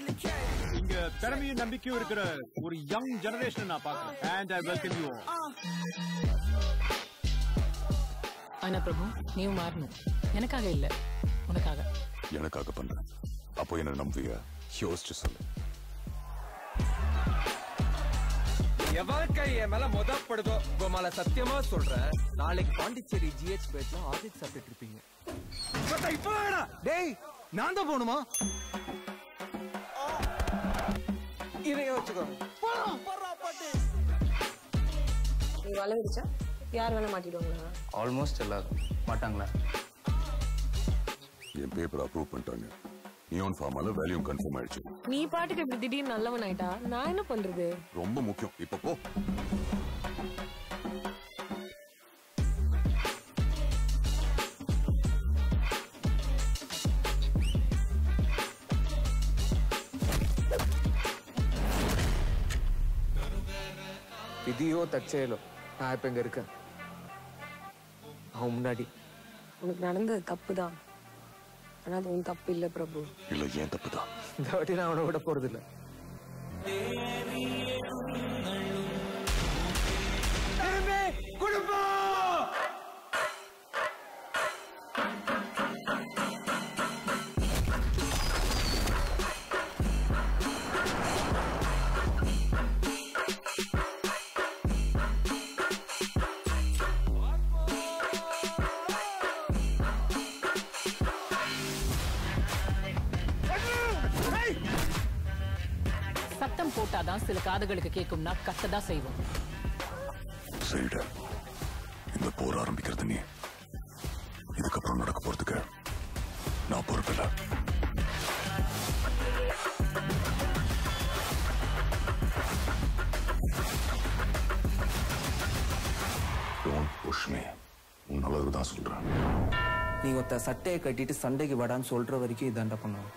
இங்க திறமையும் நம்பிக்கையும் இருக்கிற ஒரு யங் ஜெனரேஷன் நான் பாக்குறேன் அண்ட் ஐ வெல்கம் யூ ஆனா பிரபு நீயும் மாறணும் எனக்காக இல்ல உனக்காக எனக்காக பண்றேன் அப்போ என்ன நம்புவியா யோசிச்சு சொல்லு என் வாழ்க்கை என் மேல முதப்படுதோ உங்க மேல சத்தியமா சொல்றேன் நாளைக்கு பாண்டிச்சேரி ஜிஹெச் பேட்ல ஆதித் சாப்பிட்டு இருப்பீங்க இப்போ வேணா டேய் நான் தான் போகணுமா இதைய வச்சுக்கோ நீ வலை விரிச்சா யார் வேணா மாட்டிடுவாங்களா ஆல்மோஸ்ட் எல்லாரும் மாட்டாங்களா என் பேப்பர் அப்ரூவ் பண்ணிட்டாங்க நியோன் ஃபார்மால வேல்யூம் கன்ஃபார்ம் ஆயிடுச்சு நீ பாட்டுக்கு இப்படி திடீர்னு நல்லவன் ஆயிட்டா நான் என்ன பண்றது ரொம்ப முக்கியம் இப்ப போ விதியோ தற்செயலோ நான் இப்ப இங்க இருக்கேன் அவன் முன்னாடி உனக்கு நடந்தது தப்பு தான் ஆனா அது உன் தப்பு இல்ல பிரபு இல்ல ஏன் தப்புதான் இந்த வாட்டி நான் அவனை விட போறது இல்ல சத்தம் போட்டாதான் சில காதுகளுக்கு கேட்கும்னா கத்ததான் செய்வோம் சரிடா இந்த போர் ஆரம்பிக்கிறது நீ இதுக்கப்புறம் நடக்க போறதுக்கு நான் பொறுப்பில்லை டோன்ட் புஷ் மீ உன் நல்லதுக்கு தான் சொல்றேன் நீ ஒருத்த சட்டையை கட்டிட்டு சண்டைக்கு வாடான்னு சொல்ற வரைக்கும் இதாண்டா பண்ணுவான்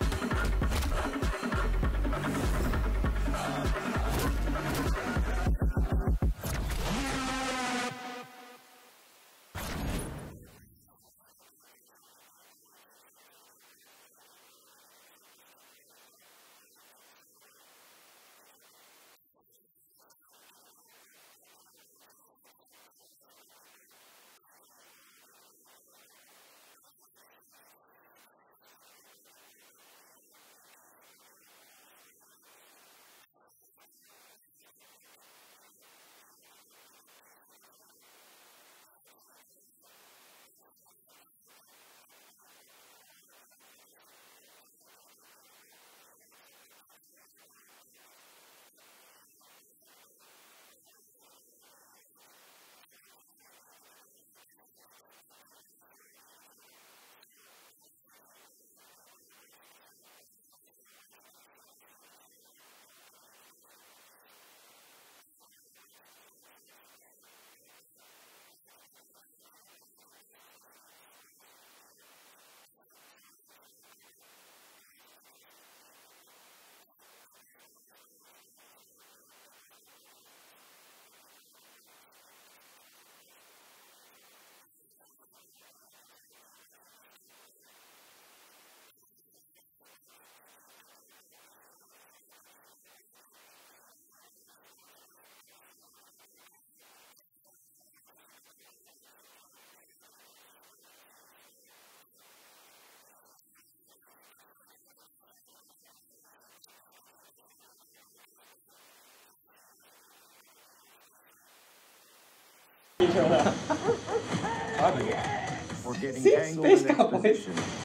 We're getting tangled in this position.